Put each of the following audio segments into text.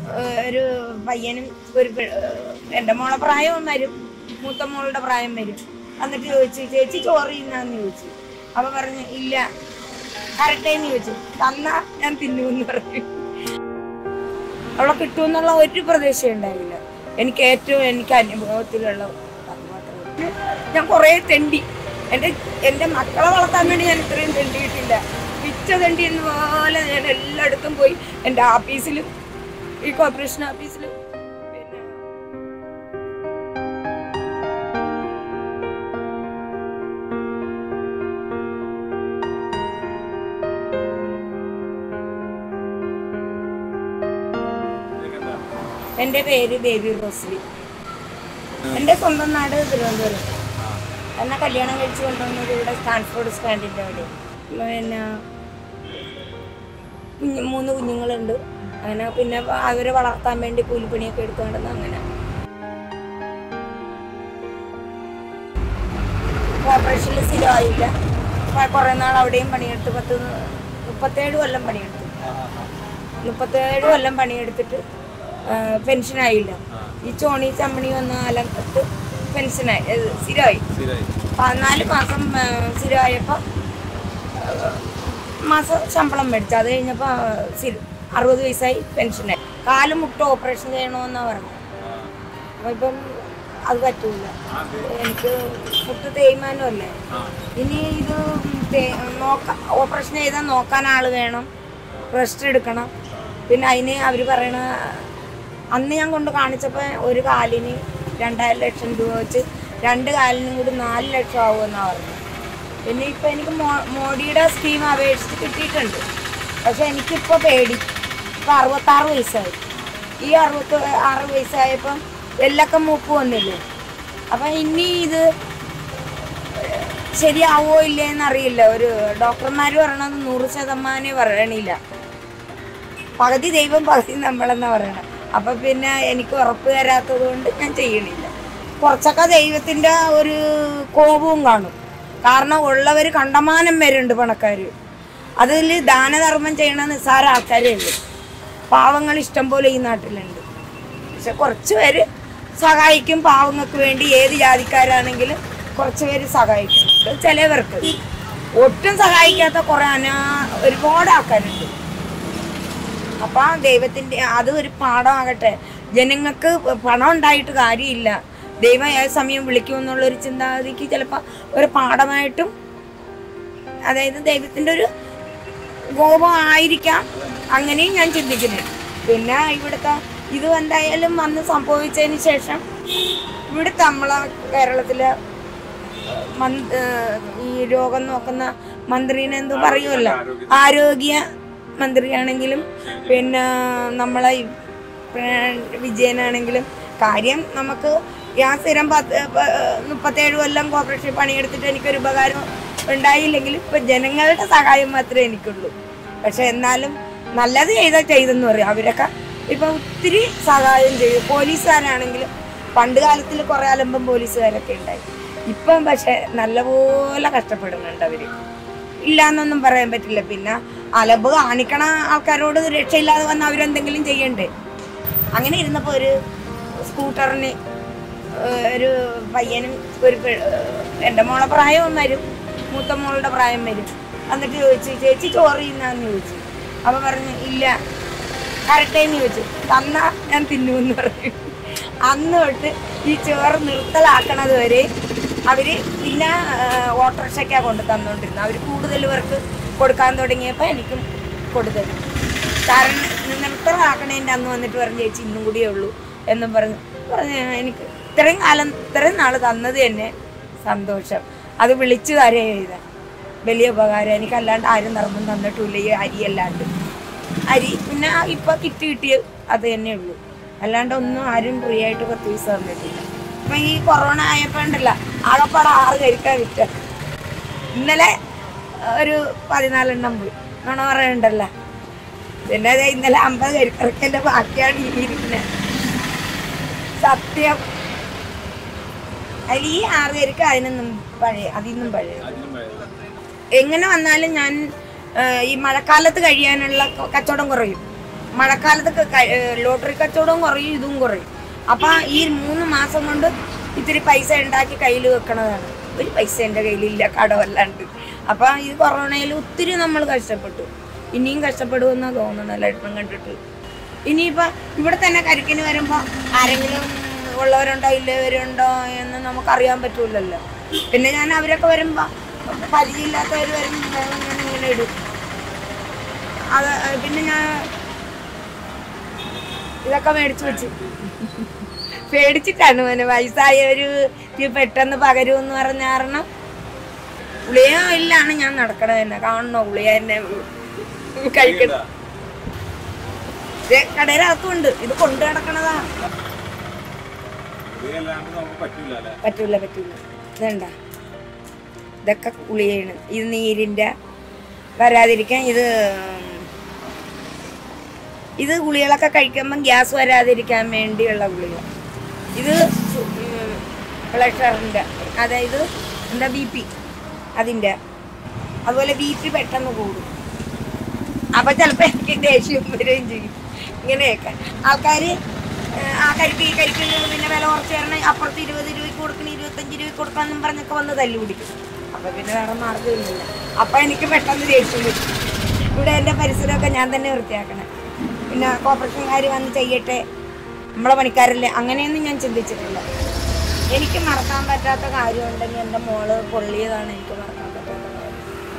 ഏഹ് ഒരു പയ്യനും ഒരു പെ- ഏഹ് എൻ്റെ മോളെ പ്രായവും വരും മൂത്ത മോളുടെ പ്രായം വരും എന്നിട്ട് ചോദിച്ചു ചേച്ചി ചോറ് തിന്നാന്ന് ചോദിച്ചു അപ്പൊ പറഞ്ഞു ഇല്ല കരട്ടേന്ന് ചോദിച്ചു തന്നാ ഞാൻ തിന്നൂന്ന് പറഞ്ഞു അവളെ കിട്ടുമെന്നുള്ള ഒരു പ്രതീക്ഷ ഉണ്ടായില്ല എനിക്ക് ഏറ്റവും എനിക്ക് അനുഭവത്തിലുള്ള അത് മാത്രമേ ഉള്ളൂ. ഞാൻ കുറേ തെണ്ടി എൻ്റെ എൻ്റെ മക്കളെ വളർത്താൻ വേണ്ടി ഞാൻ ഇത്രയും തെണ്ടിയിട്ടില്ല പിച്ച തെണ്ടി എന്ന് പോലെ ഞാൻ എല്ലായിടത്തും പോയി എൻ്റെ ഓഫീസിലും ഈ കോർപ്പറേഷൻ ഓഫീസിലും പിന്നെ എൻ്റെ പേര് ബേബി റോസ്ലി എൻ്റെ സ്വന്തം നാട് തിരുവനന്തപുരം എന്നെ കല്യാണം കഴിച്ച് കൊണ്ടുവന്നത് ഇവിടെ സ്റ്റാൻഫോർഡ് സ്റ്റാൻഡിൻ്റെ അവിടെ പിന്നെ കുഞ്ഞ് മൂന്ന് കുഞ്ഞുങ്ങളുണ്ട് അങ്ങനെ പിന്നെ അവരെ വളർത്താൻ വേണ്ടി കൂലിപ്പണിയൊക്കെ എടുത്തു നടന്ന് അങ്ങനെ കോർപ്പറേഷനിൽ സ്ഥിരമായില്ല കൊ- കുറേ നാൾ അവിടെയും പണിയെടുത്ത് പത്ത് മുപ്പത്തേഴ് കൊല്ലം പണിയെടുത്തു മുപ്പത്തേഴ് കൊല്ലം പണിയെടുത്തിട്ട് ആ, പെൻഷനായില്ല ഈ ചോണി ചമ്മണി വന്ന കാലത്ത് പെൻഷനായി ഏ, സ്ഥിരമായി പതിനാല് മാസം ആ, സ്ഥിരമായപ്പോൾ മാസം ശമ്പളം മേടിച്ചു അത് കഴിഞ്ഞപ്പോൾ സ്ഥിരം അറുപത് വയസ്സായി പെൻഷനായി കാല് മുട്ട ഓപ്പറേഷൻ ചെയ്യണമെന്നാണ് പറഞ്ഞത് അപ്പോൾ ഇപ്പം അത് പറ്റൂല എനിക്ക് മുട്ട് തേയ്മാനമല്ലേ ഇനി ഇത് തേ- നോക്ക ഓപ്പറേഷൻ ചെയ്താൽ നോക്കാൻ ആൾ വേണം റെസ്റ്റ് എടുക്കണം പിന്നെ അതിന് അവർ പറയണ അന്ന് ഞാൻ കൊണ്ട് കാണിച്ചപ്പോൾ ഒരു കാലിന് രണ്ടര ലക്ഷം രൂപ വെച്ച് രണ്ട് കാലിനും കൂടി നാല് ലക്ഷം ആവുമെന്നാണ് പറഞ്ഞത് പിന്നെ ഇപ്പം എനിക്ക് മോ മോഡിയുടെ സ്കീം അപേക്ഷിച്ച് കിട്ടിയിട്ടുണ്ട് പക്ഷെ എനിക്കിപ്പോൾ പേടി ഇപ്പം അറുപത്താറ് വയസ്സായി ഈ അറുപത്തി ആറ് വയസ്സായപ്പം എല്ലൊക്കെ മൂപ്പ് വന്നില്ലേ അപ്പം ഇനി ഇത് ശരിയാവോ ഇല്ലേ എന്നറിയില്ല ഒരു ഡോക്ടർമാർ പറയണത് നൂറ് ശതമാനം പറയണില്ല പകുതി ദൈവം പകുതി നമ്മളെന്നാ പറയണം അപ്പം പിന്നെ എനിക്ക് ഉറപ്പ് തരാത്തത് കൊണ്ട് ഞാൻ ചെയ്യണില്ല കുറച്ചൊക്കെ ദൈവത്തിൻ്റെ ഒരു കോപവും കാണും കാരണം ഉള്ളവർ കണ്ടമാനം പേരുണ്ട് പണക്കാർ അതിൽ ദാനധർമ്മം ചെയ്യണ നിസ്സാര ആൾക്കാരേ ഉള്ളൂ പാവങ്ങൾ ഇഷ്ടം പോലെ ഈ നാട്ടിലുണ്ട് പക്ഷെ കുറച്ച് പേര് സഹായിക്കും പാവങ്ങൾക്ക് വേണ്ടി ഏത് ജാതിക്കാരാണെങ്കിലും കുറച്ച് പേര് സഹായിക്കുന്നുണ്ട് ചിലവർക്ക് ഒട്ടും സഹായിക്കാത്ത കുറേ അനാ ഒരുപാട് ആൾക്കാരുണ്ട് അപ്പൊ ആ ദൈവത്തിന്റെ അത് ഒരു പാഠമാകട്ടെ ജനങ്ങൾക്ക് പണം ഉണ്ടായിട്ട് കാര്യമില്ല ദൈവം ഏത് സമയം വിളിക്കുമെന്നുള്ള ഒരു ചിന്താഗതിക്ക് ചിലപ്പോൾ ഒരു പാഠമായിട്ടും അതായത് ദൈവത്തിന്റെ ഒരു കോപം ആയിരിക്കാം അങ്ങനെയും ഞാൻ ചിന്തിക്കുന്നത് പിന്നെ ഇവിടുത്തെ ഇത് എന്തായാലും വന്ന് സംഭവിച്ചതിന് ശേഷം ഇവിടുത്തെ നമ്മളെ കേരളത്തിലെ മന്ത് ഈ രോഗം നോക്കുന്ന മന്ത്രിനെ എന്തോ പറയുമല്ലോ ആരോഗ്യ മന്ത്രിയാണെങ്കിലും പിന്നെ നമ്മളെ ഈ പിണറായി വിജയനാണെങ്കിലും കാര്യം നമുക്ക് ഞാൻ സ്ഥിരം പത്ത് പ- മുപ്പത്തേഴ് കൊല്ലം കോർപ്പറേഷൻ പണിയെടുത്തിട്ട് എനിക്കൊരു ഉപകാരം ഉണ്ടായില്ലെങ്കിലും ഇപ്പം ജനങ്ങളുടെ സഹായം മാത്രമേ എനിക്കുള്ളൂ പക്ഷെ എന്നാലും നല്ലത് ചെയ്താൽ ചെയ്തെന്ന് പറയും അവരൊക്കെ ഇപ്പം ഒത്തിരി സഹായം ചെയ്യും പോലീസുകാരാണെങ്കിലും പണ്ട് കാലത്തിൽ കുറേ അലമ്പം പോലീസുകാരൊക്കെ ഉണ്ടായി ഇപ്പം പക്ഷെ നല്ലപോലെ കഷ്ടപ്പെടുന്നുണ്ട് അവര് ഇല്ല എന്നൊന്നും പറയാൻ പറ്റില്ല പിന്നെ അലമ്പ് കാണിക്കണ ആൾക്കാരോട് രക്ഷയില്ലാതെ വന്ന് അവരെന്തെങ്കിലും ചെയ്യണ്ടേ അങ്ങനെ ഇരുന്നപ്പോൾ ഒരു സ്കൂട്ടറിന് ഏഹ്, ഒരു പയ്യനും ഒരു പെ- ഏഹ്, എൻ്റെ മോളെ പ്രായവും വരും മൂത്ത മോളുടെ പ്രായം വരും എന്നിട്ട് ചോദിച്ചു ചേച്ചി ചോറ് തിന്നാന്ന് ചോദിച്ചു അപ്പോൾ പറഞ്ഞു ഇല്ല കരട്ടേന്ന് ചോദിച്ചു തന്നാ ഞാൻ തിന്നൂന്ന് പറഞ്ഞു അന്ന് തൊട്ട് ഈ ചോറ് നിർത്തലാക്കണത് വരെ അവര് പിന്നെ ഓട്ടോറിക്ഷയ്ക്കാണ് കൊണ്ട് തന്നുകൊണ്ടിരുന്നത് അവർ കൂടുതൽ പേർക്ക് കൊടുക്കാൻ തുടങ്ങിയപ്പോൾ എനിക്കും കൊടുത്തത് കാരണം നിർത്തലാക്കണേൻ്റെ അന്ന് വന്നിട്ട് പറഞ്ഞു ചേച്ചി ഇന്നും കൂടിയേ ഉള്ളൂ എന്നും പറഞ്ഞു പറഞ്ഞു എനിക്ക് ഇത്രയും കാലം ഇത്രയും നാൾ തന്നത് തന്നെ സന്തോഷം അത് വിളിച്ചു തരുകയും ചെയ്ത വലിയ ഉപകാരം എനിക്കല്ലാണ്ട് ആരും നിർബന്ധം തന്നിട്ടില്ല ഈ അരിയല്ലാണ്ട് അരി പിന്നെ ഇപ്പൊ കിറ്റ് കിട്ടിയത് അത് തന്നെ ഉള്ളൂ അല്ലാണ്ട് ഒന്നും ആരും ഫ്രീ ആയിട്ട് പത്ത് പൈസ തന്നിട്ടില്ല ഇപ്പൊ ഈ കൊറോണ ആയപ്പോ ഉണ്ടല്ല ആകപ്പാടെ ആറ് കരിക്കാ വിറ്റ ഇന്നലെ ഒരു പതിനാലെണ്ണം പോയി നുണ പറയണ്ടല്ല പിന്നെ ദേ ഇന്നലെ അമ്പത് കരിക്കറക്കൻ്റെ ബാക്കിയാണ് ഈ ഇരിക്കുന്നത് സത്യം അതിൽ ഈ ആറ് കരിക്ക് അതിനൊന്നും പഴയ അതിന്നും പഴയ എങ്ങനെ വന്നാലും ഞാൻ ആ, ഈ മഴക്കാലത്ത് കഴിയാനുള്ള ക- കച്ചവടം കുറയും മഴക്കാലത്ത് ക- ഏ, ലോട്ടറി കച്ചവടവും കുറയും ഇതും കുറയും അപ്പം ഈ മൂന്ന് മാസം കൊണ്ട് ഇത്തിരി പൈസ ഉണ്ടാക്കി കയ്യിൽ വെക്കണതാണ് ഒരു പൈസ എൻ്റെ കയ്യിലില്ല കടമല്ലാണ്ട് അപ്പം ഈ കൊറോണയിൽ ഒത്തിരി നമ്മൾ കഷ്ടപ്പെട്ടു ഇനിയും കഷ്ടപ്പെടുമെന്നാണ് തോന്നുന്നത് ലക്ഷണം കണ്ടിട്ട് ഇനിയിപ്പോൾ ഇവിടെ തന്നെ കരിക്കിന് വരുമ്പോൾ ആരെങ്കിലും ഉള്ളവരുണ്ടോ ഇല്ലവരുണ്ടോ എന്ന് നമുക്കറിയാൻ പറ്റൂലല്ലോ പിന്നെ ഞാൻ അവരൊക്കെ വരുമ്പോൾ പരിചയമില്ലാത്തവർ വരുമ്പോൾ ഞാൻ ഇങ്ങനെ ഇടും അത് പിന്നെ ഞാൻ ഇതൊക്കെ മേടിച്ചു വെച്ചു പേടിച്ചിട്ടാണ് മോനെ വയസ്സായവര് ഇത് പെട്ടെന്ന് പകരുമെന്ന് പറഞ്ഞ കാരണം ഗുളിക ഇല്ലാണ് ഞാൻ നടക്കണത് തന്നെ കാണണോ ഗുളിക എന്നെ കഴിക്കണം കടയിലകത്തുണ്ട് ഇത് കൊണ്ടു നടക്കണതാ ഇതല്ലാണ്ട് നമുക്ക് പറ്റൂല അല്ലേ പറ്റൂല പറ്റൂല ഇതണ്ട ഇതൊക്കെ ഗുളികയാണ് ഇത് നീരിൻ്റെ വരാതിരിക്കാൻ ഇത് ഇത് ഗുളികളൊക്കെ കഴിക്കുമ്പം ഗ്യാസ് വരാതിരിക്കാൻ വേണ്ടിയുള്ള ഗുളിക ഇത് പ്രഷറിൻ്റെ അതായത് എന്താ ബി പി അതിൻ്റെ അതുപോലെ ബി പി പെട്ടെന്ന് കൂടും അപ്പം ചിലപ്പോൾ എനിക്ക് ദേഷ്യം വരികയും ചെയ്യും ഇങ്ങനെയൊക്കെ ആൾക്കാർ ആ കരിക്ക് ഈ കരിക്ക് പിന്നെ വില കുറച്ച് തരണം അപ്പുറത്ത് ഇരുപത് രൂപയ്ക്ക് കൊടുക്കണം ഇരുപത്തഞ്ച് രൂപയ്ക്ക് കൊടുക്കണം എന്നും പറഞ്ഞൊക്കെ വന്ന് തല്ലു പിടിക്കും അപ്പം പിന്നെ വേറെ മാർഗ്ഗമില്ല അപ്പം എനിക്ക് പെട്ടെന്ന് ദേഷ്യം വരും ഇവിടെ എൻ്റെ പരിസരമൊക്കെ ഞാൻ തന്നെ വൃത്തിയാക്കണേ പിന്നെ കോർപ്പറേഷൻകാർ വന്ന് ചെയ്യട്ടെ നമ്മളെ പണിക്കാരല്ലേ അങ്ങനെയൊന്നും ഞാൻ ചിന്തിച്ചിട്ടില്ല എനിക്ക് മറക്കാൻ പറ്റാത്ത കാര്യമുണ്ടെങ്കിൽ എൻ്റെ മോള് പൊള്ളിയതാണ് എനിക്ക് മറക്കാൻ പറ്റാത്ത കാര്യം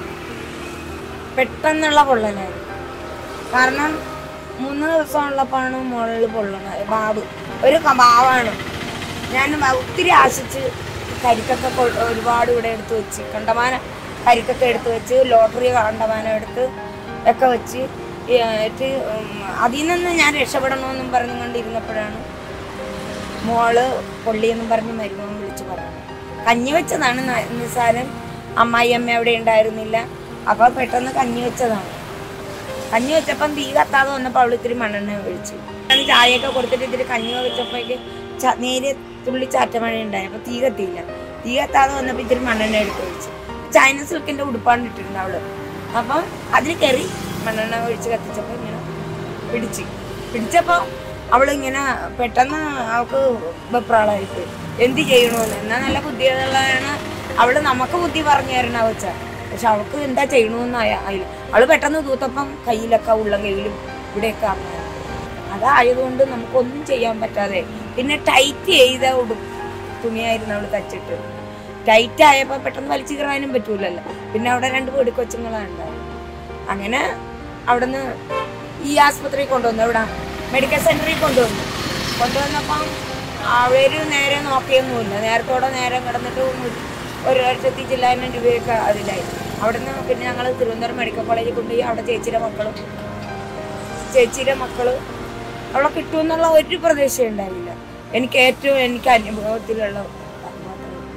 പെട്ടെന്നുള്ള പൊള്ളലായിരുന്നു കാരണം മൂന്ന് ദിവസം ഉള്ളപ്പോഴാണ് മുകളിൽ പൊള്ളണത് ബാബ് ഒരു ക- ബാവാണ് ഞാൻ വ- ഒത്തിരി ആശിച്ച് കരിക്കൊക്കെ കൊ- ഒരുപാട് ഇവിടെ എടുത്ത് വെച്ച് കണ്ടമാനം കരിക്കൊക്കെ എടുത്ത് വെച്ച് ലോട്ടറി കണ്ടമാനം എടുത്ത് ഒക്കെ വെച്ച് ഏറ്റ് അതിൽ നിന്ന് ഞാൻ രക്ഷപ്പെടണമെന്നും പറഞ്ഞുകൊണ്ടിരുന്നപ്പോഴാണ് മോള് പൊള്ളിയെന്നും പറഞ്ഞ് മരുമോൻ വിളിച്ചു പറഞ്ഞു കഞ്ഞി വെച്ചതാണ് ന- നിസ്സാരം അമ്മായി അമ്മ അവിടെ ഉണ്ടായിരുന്നില്ല അപ്പൊ പെട്ടെന്ന് കഞ്ഞി വെച്ചതാണ് കഞ്ഞി വെച്ചപ്പം തീ കത്താതെ വന്നപ്പോൾ അവൾ ഇത്തിരി മണ്ണെണ്ണ ഒഴിച്ചു ഞാൻ ചായയൊക്കെ കൊടുത്തിട്ട് ഇത്തിരി കഞ്ഞി വെച്ചപ്പോഴേക്ക് ച- നേരെ തുള്ളി ചാറ്റമഴ ഉണ്ടായി അപ്പൊ തീ കത്തിയില്ല തീ കത്താതെ വന്നപ്പോൾ ഇത്തിരി മണ്ണെണ്ണ എടുത്ത് ഒഴിച്ചു ചൈന സിൽക്കിന്റെ ഉടുപ്പാണ് ഇട്ടിട്ടുണ്ട് അവള് അപ്പം അതിൽ കയറി മണ്ണെണ്ണ ഒഴിച്ച് കത്തിച്ചപ്പോൾ ഇങ്ങനെ പിടിച്ച് പിടിച്ചപ്പോൾ അവളിങ്ങനെ പെട്ടെന്ന് അവൾക്ക് വെപ്രാളായിട്ട് എന്ത് ചെയ്യണമെന്ന് എന്നാ നല്ല ബുദ്ധിയുള്ളതാണ് അവള് നമുക്ക് ബുദ്ധി പറഞ്ഞു തരണ വെച്ച പക്ഷെ അവൾക്ക് എന്താ ചെയ്യണമെന്ന് ആയില്ല അവള് പെട്ടെന്ന് തൂത്തപ്പം കയ്യിലൊക്കെ ഉള്ളം കയ്യിലും ഇവിടെയൊക്കെ അങ്ങനെ അതായതുകൊണ്ട് നമുക്കൊന്നും ചെയ്യാൻ പറ്റാതെ പിന്നെ ടൈറ്റ് ചെയ്ത ഉടുപ്പ് തുണിയായിരുന്നു അവള് തച്ചിട്ട് ടൈറ്റ് ആയപ്പോൾ പെട്ടെന്ന് വലിച്ചു കയറാനും പറ്റൂലല്ലോ പിന്നെ അവിടെ രണ്ട് വീട് കൊച്ചുങ്ങളാണ് ഉണ്ടായത് അങ്ങനെ അവിടുന്ന് ഈ ആസ്പത്രിയിൽ കൊണ്ടുവന്നു ഇവിടെ മെഡിക്കൽ സെന്ററിൽ കൊണ്ടുവന്നു കൊണ്ടുവന്നപ്പം അവര് നേരെ നോക്കിയൊന്നുമില്ല നേരത്തോടെ നേരം കിടന്നിട്ട് ഒരു- ഒരു ലക്ഷത്തി ചില്ലായിരം രൂപയൊക്കെ അതിലായി അവിടുന്ന് പിന്നെ ഞങ്ങൾ തിരുവനന്തപുരം മെഡിക്കൽ കോളേജിൽ കൊണ്ടുപോയി അവിടെ ചേച്ചിയുടെ മക്കളും ചേച്ചിയുടെ മക്കള് അവിടെ കിട്ടുമെന്നുള്ള ഒരു പ്രതീക്ഷ ഉണ്ടായില്ല എനിക്ക് ഏറ്റവും എനിക്ക് അനുഭവത്തിലുള്ള അത് മാത്രമേ ഉള്ളൂ.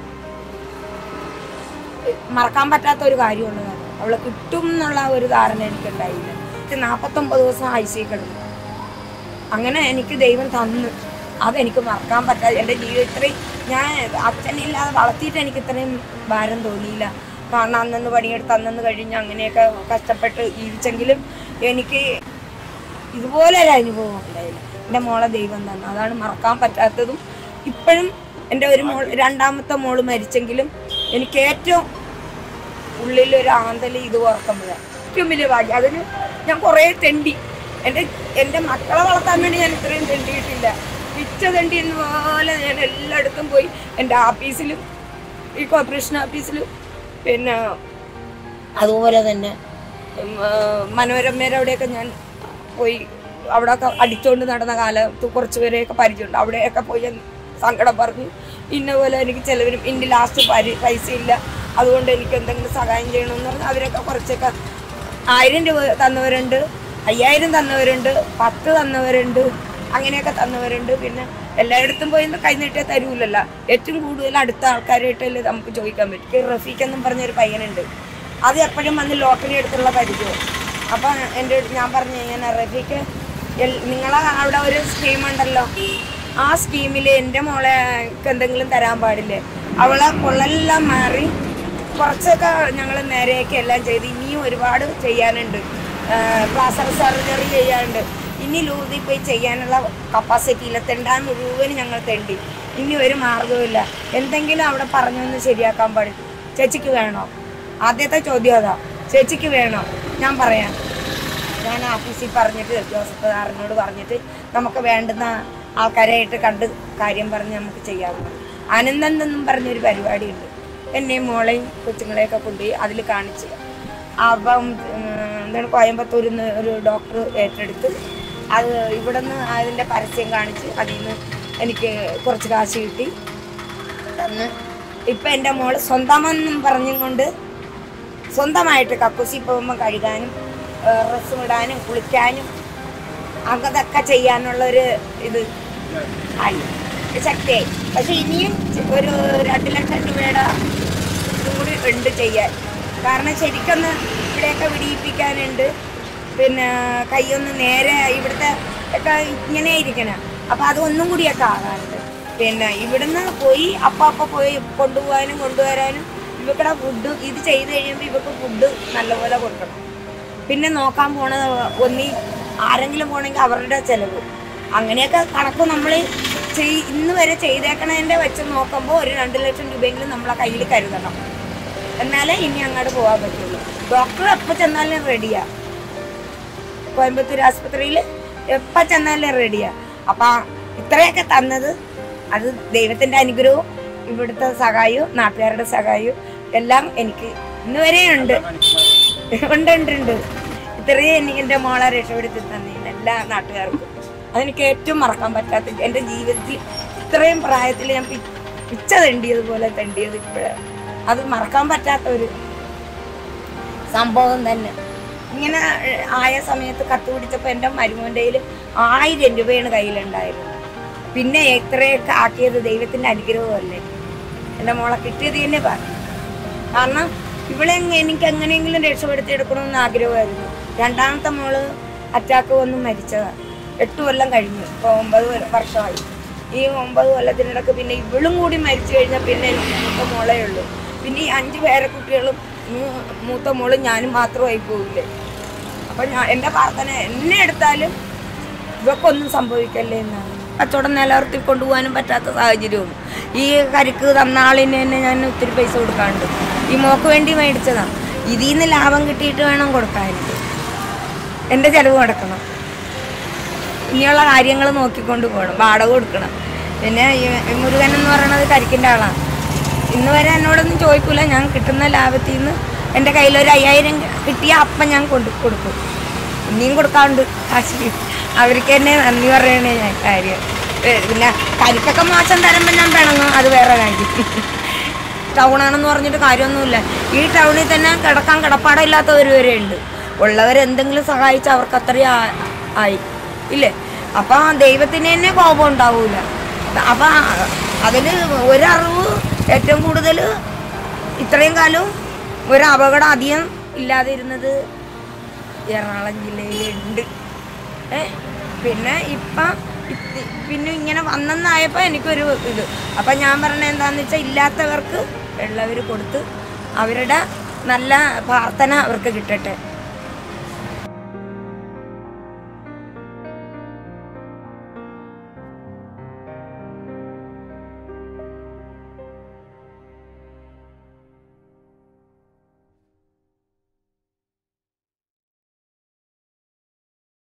മറക്കാൻ പറ്റാത്ത ഒരു കാര്യമുണ്ട് കാരണം അവളെ കിട്ടും എന്നുള്ള ഒരു ധാരണ എനിക്കുണ്ടായില്ല എനിക്ക് നാൽപ്പത്തൊമ്പത് ദിവസം ഐ കിടന്നു അങ്ങനെ എനിക്ക് ദൈവം തന്നു അതെനിക്ക് മറക്കാൻ പറ്റാതെ എൻ്റെ ജീവിതത്തിൽ ഞാൻ അച്ഛനില്ലാതെ വളർത്തിയിട്ട് എനിക്ക് ഇത്രയും ഭാരം തോന്നിയില്ല കാരണം അന്നന്ന് പണിയെടുത്ത് അന്നന്ന് കഴിഞ്ഞ് അങ്ങനെയൊക്കെ കഷ്ടപ്പെട്ട് ജീവിച്ചെങ്കിലും എനിക്ക് ഇതുപോലെ ഒരു അനുഭവം ഉണ്ടായില്ല എൻ്റെ മോളെ ദൈവം തന്നു അതാണ് മറക്കാൻ പറ്റാത്തതും ഇപ്പോഴും എൻ്റെ ഒരു മോൾ രണ്ടാമത്തെ മോള് മരിച്ചെങ്കിലും എനിക്ക് ഏറ്റവും ഉള്ളിലൊരു ആന്തല് ഇത് ഓർക്കുമ്പോഴാണ് ഏറ്റവും വലിയ ഭാഗ്യം അതിന് ഞാൻ കുറേ തെണ്ടി എൻ്റെ എൻ്റെ മക്കളെ വളർത്താൻ വേണ്ടി ഞാൻ ഇത്രയും തെണ്ടിയിട്ടില്ല പിച്ച തെണ്ടി എന്ന് പോലെ ഞാൻ എല്ലായിടത്തും പോയി എൻ്റെ ആഫീസിലും ഈ കോർപ്പറേഷൻ ആഫീസിലും പിന്നെ അതുപോലെ തന്നെ ഉം, ആ, മനോരമയുടെ അവിടെയൊക്കെ ഞാൻ പോയി അവിടെയൊക്കെ അടിച്ചുകൊണ്ട് നടന്ന കാലത്ത് കുറച്ച് പേരെയൊക്കെ പരിചയമുണ്ട് അവിടെയൊക്കെ പോയി ഞാൻ സങ്കടം പറഞ്ഞു ഇന്ന പോലെ എനിക്ക് ചിലവരും ഇനി ലാസ്റ്റ് പരി പൈസ ഇല്ല അതുകൊണ്ട് എനിക്ക് എന്തെങ്കിലും സഹായം ചെയ്യണമെന്ന് പറഞ്ഞ് അവരൊക്കെ കുറച്ചൊക്കെ ആയിരം രൂപ തന്നവരുണ്ട് അയ്യായിരം തന്നവരുണ്ട് പത്ത് തന്നവരുണ്ട് അങ്ങനെയൊക്കെ തന്നവരുണ്ട് പിന്നെ എല്ലായിടത്തും പോയി കൈ നീട്ടിയാൽ തരൂലല്ല ഏറ്റവും കൂടുതൽ അടുത്ത ആൾക്കാരായിട്ടല്ലേ നമുക്ക് ചോദിക്കാൻ പറ്റും ഈ റഫീഖ് എന്നും പറഞ്ഞൊരു പയ്യനുണ്ട് അത് എപ്പോഴും വന്ന് ലോട്ടറി എടുത്തുള്ള പരിചയം അപ്പം എൻ്റെ അടുത്ത് ഞാൻ പറഞ്ഞു ഇങ്ങനെ റഫീഖ് എൽ- നിങ്ങളെ അവിടെ ഒരു സ്കീം ഉണ്ടല്ലോ ആ സ്കീമിൽ എൻ്റെ മോളെ എന്തെങ്കിലും തരാൻ പാടില്ലേ അവളെ പൊള്ളെല്ലാം മാറി കുറച്ചൊക്കെ ഞങ്ങൾ നേരെയൊക്കെ എല്ലാം ചെയ്ത് ഇനിയും ഒരുപാട് ചെയ്യാനുണ്ട് പ്ലാസ്റ്റർ സർജറി ചെയ്യാനുണ്ട് ഇനി ലൂർദിൽ പോയി ചെയ്യാനുള്ള കപ്പാസിറ്റി ഇല്ല തെണ്ടാൻ മുഴുവനും ഞങ്ങൾ തെണ്ടി ഇനി ഒരു മാർഗവുമില്ല എന്തെങ്കിലും അവിടെ പറഞ്ഞൊന്ന് ശരിയാക്കാൻ പാടില്ല ചേച്ചിക്ക് വേണോ ആദ്യത്തെ ചോദ്യം അതാ ചേച്ചിക്ക് വേണോ ഞാൻ പറയാം ഞാൻ ഓഫീസിൽ പറഞ്ഞിട്ട് ജോസഫ് സാറിനോട് പറഞ്ഞിട്ട് നമുക്ക് വേണ്ടുന്ന ആൾക്കാരായിട്ട് കണ്ട് കാര്യം പറഞ്ഞ് നമുക്ക് ചെയ്യാവുന്നത് ആനന്ദൻ എന്നും പറഞ്ഞൊരു പരിപാടിയുണ്ട് എന്നെയും മോളെയും കൊച്ചുങ്ങളെയൊക്കെ കൊണ്ടുപോയി അതിൽ കാണിച്ച് അപ്പം ഉം, എന്താണ് കോയമ്പത്തൂരിൽ നിന്ന് ഒരു ഡോക്ടർ ഏറ്റെടുത്ത് അത് ഇവിടെ നിന്ന് അതിൻ്റെ പരസ്യം കാണിച്ച് അതിൽ നിന്ന് എനിക്ക് കുറച്ച് കാശ് കിട്ടി തന്ന് ഇപ്പം എൻ്റെ മോള് സ്വന്തമെന്നും പറഞ്ഞും കൊണ്ട് സ്വന്തമായിട്ട് കക്കൂസി പോകുമ്പോൾ കഴുകാനും ഡ്രസ്സും ഇടാനും കുളിക്കാനും അതൊക്കെ ചെയ്യാനുള്ളൊരു ഇത് ആയി ശക്തിയായി പക്ഷെ ഇനിയും ഒരു രണ്ട് ലക്ഷം രൂപയുടെ ഇതും കൂടി ഉണ്ട് ചെയ്യാൻ കാരണം ശരിക്കൊന്ന് ഇവിടെയൊക്കെ വിടിയിപ്പിക്കാനുണ്ട് പിന്നെ കൈയൊന്ന് നേരെ ഇവിടുത്തെ ഒക്കെ ഇങ്ങനെ ഇരിക്കണം അപ്പം അതൊന്നും കൂടിയൊക്കെ ആകാനുണ്ട് പിന്നെ ഇവിടുന്ന് പോയി അപ്പം അപ്പം പോയി കൊണ്ടുപോകാനും കൊണ്ടുവരാനും ഇവക്കടെ ഫുഡ് ഇത് ചെയ്ത് കഴിയുമ്പോൾ ഇവക്ക് ഫുഡ് നല്ലപോലെ കൊടുക്കണം പിന്നെ നോക്കാൻ പോണ ഒന്നി ആരെങ്കിലും പോണെങ്കിൽ അവരുടെ ചെലവ് അങ്ങനെയൊക്കെ കണക്ക് നമ്മൾ ചെയ് ഇന്ന് വരെ ചെയ്തേക്കണതിൻ്റെ വെച്ച് നോക്കുമ്പോൾ ഒരു രണ്ട് ലക്ഷം രൂപയെങ്കിലും നമ്മളെ കയ്യിൽ കരുതണം എന്നാലേ ഇനി അങ്ങോട്ട് പോകാൻ പറ്റുള്ളൂ ഡോക്ടർ എപ്പോൾ ചെന്നാലും റെഡിയാ കോയമ്പത്തൂർ ആസ്പത്രിയിൽ എപ്പോൾ ചെന്നാലും റെഡിയാ അപ്പം ഇത്രയൊക്കെ തന്നത് അത് ദൈവത്തിൻ്റെ അനുഗ്രഹവും ഇവിടുത്തെ സഹായവും നാട്ടുകാരുടെ സഹായവും എല്ലാം എനിക്ക് ഇന്ന് വരെ ഉണ്ട് ഉണ്ട് ഉണ്ട് ഉണ്ട് ഇത്രയും എനിക്ക് എൻ്റെ മോളെ രക്ഷപ്പെടുത്തി തന്നതിന് എല്ലാ നാട്ടുകാർക്കും അതെനിക്ക് ഏറ്റവും മറക്കാൻ പറ്റാത്ത എൻ്റെ ജീവിതത്തിൽ ഇത്രയും പ്രായത്തിൽ ഞാൻ പി- പിച്ച തെണ്ടിയതുപോലെ തെണ്ടിയത് ഇപ്പോഴാണ് അത് മറക്കാൻ പറ്റാത്ത ഒരു സംഭവം തന്നെ ഇങ്ങനെ ഏഹ്, ആയ സമയത്ത് കത്ത് പിടിച്ചപ്പോൾ എൻ്റെ മരുമോൻ്റെ കയ്യിൽ ആയിരം രൂപയാണ് കയ്യിലുണ്ടായിരുന്നത് പിന്നെ എത്രയൊക്കെ ആക്കിയത് ദൈവത്തിൻ്റെ അനുഗ്രഹമല്ലേ എൻ്റെ മോളെ കിട്ടിയത് തന്നെ പറഞ്ഞു കാരണം ഇവളെ എങ്ങ- എനിക്ക് എങ്ങനെയെങ്കിലും രക്ഷപ്പെടുത്തിയെടുക്കണമെന്ന് ആഗ്രഹമായിരുന്നു രണ്ടാമത്തെ മോള് അറ്റാക്ക് വന്ന് മരിച്ചതാണ് എട്ട് കൊല്ലം കഴിഞ്ഞു ഇപ്പോൾ ഒമ്പത് വ- വർഷമായി ഈ ഒമ്പത് കൊല്ലത്തിനിടക്ക് പിന്നെ ഇവളും കൂടി മരിച്ചു കഴിഞ്ഞാൽ പിന്നെ എനിക്ക് മൂത്ത മോളേ ഉള്ളൂ പിന്നെ ഈ അഞ്ച് പേരെ കുട്ടികളും മൂ- മൂത്ത മോളും ഞാനും മാത്രമായി പോകില്ലേ അപ്പം ഞാൻ എൻ്റെ പ്രാർത്ഥന എന്നെ എടുത്താലും ഇവക്കൊന്നും സംഭവിക്കല്ലേ എന്നാണ് കച്ചവടം നിലനിർത്തി കൊണ്ടുപോകാനും പറ്റാത്ത സാഹചര്യവും ഈ കരിക്ക് തന്ന ആളിന് തന്നെ ഞാൻ ഒത്തിരി പൈസ കൊടുക്കാണ്ട് ഈ മോക്ക് വേണ്ടി മേടിച്ചതാണ് ഇതിൽ നിന്ന് ലാഭം കിട്ടിയിട്ട് വേണം കൊടുക്കാൻ എൻ്റെ ചിലവ് നടക്കണം ഇനിയുള്ള കാര്യങ്ങൾ നോക്കിക്കൊണ്ട് പോകണം വാടക കൊടുക്കണം പിന്നെ ഈ മുരുകൻ എന്ന് പറയുന്നത് കരിക്കിൻ്റെ ആളാണ് ഇന്ന് വരെ എന്നോടൊന്നും ചോദിക്കൂല ഞാൻ കിട്ടുന്ന ലാഭത്തിൽ നിന്ന് എൻ്റെ കയ്യിൽ ഒരു അയ്യായിരം കിട്ടിയാൽ അപ്പം ഞാൻ കൊണ്ട് കൊടുക്കും ഇനിയും കൊടുക്കാറുണ്ട് കാശ് അവർക്ക് തന്നെ നന്ദി പറയണേ ഞാൻ കാര്യം ഏ, പിന്നെ കരിക്കൊക്കെ മോശം തരുമ്പോൾ ഞാൻ പിണങ്ങും അത് വേറെ കാര്യം ടൗണാണെന്ന് പറഞ്ഞിട്ട് കാര്യമൊന്നുമില്ല ഈ ടൗണിൽ തന്നെ കിടക്കാൻ കിടപ്പാടമില്ലാത്തവർ വരെ ഉണ്ട് ഉള്ളവരെന്തെങ്കിലും സഹായിച്ച് അവർക്ക് അത്രയും ആ- ആയി ഇല്ലേ അപ്പം ദൈവത്തിന് തന്നെ കോപം ഉണ്ടാവൂല അപ്പം അതിൽ ഒരറിവ് ഏറ്റവും കൂടുതൽ ഇത്രയും കാലം ഒരു അപകടം അധികം ഇല്ലാതിരുന്നത് എറണാകുളം ജില്ലയിലുണ്ട് ഏ പിന്നെ ഇപ്പം ഇത് പിന്നെ ഇങ്ങനെ വന്നെന്നായപ്പോൾ എനിക്കൊരു ഇത് അപ്പം ഞാൻ പറഞ്ഞത് എന്താണെന്ന് വെച്ചാൽ ഇല്ലാത്തവർക്ക് ഉള്ളവർ കൊടുത്ത് അവരുടെ നല്ല പ്രാർത്ഥന അവർക്ക് കിട്ടട്ടെ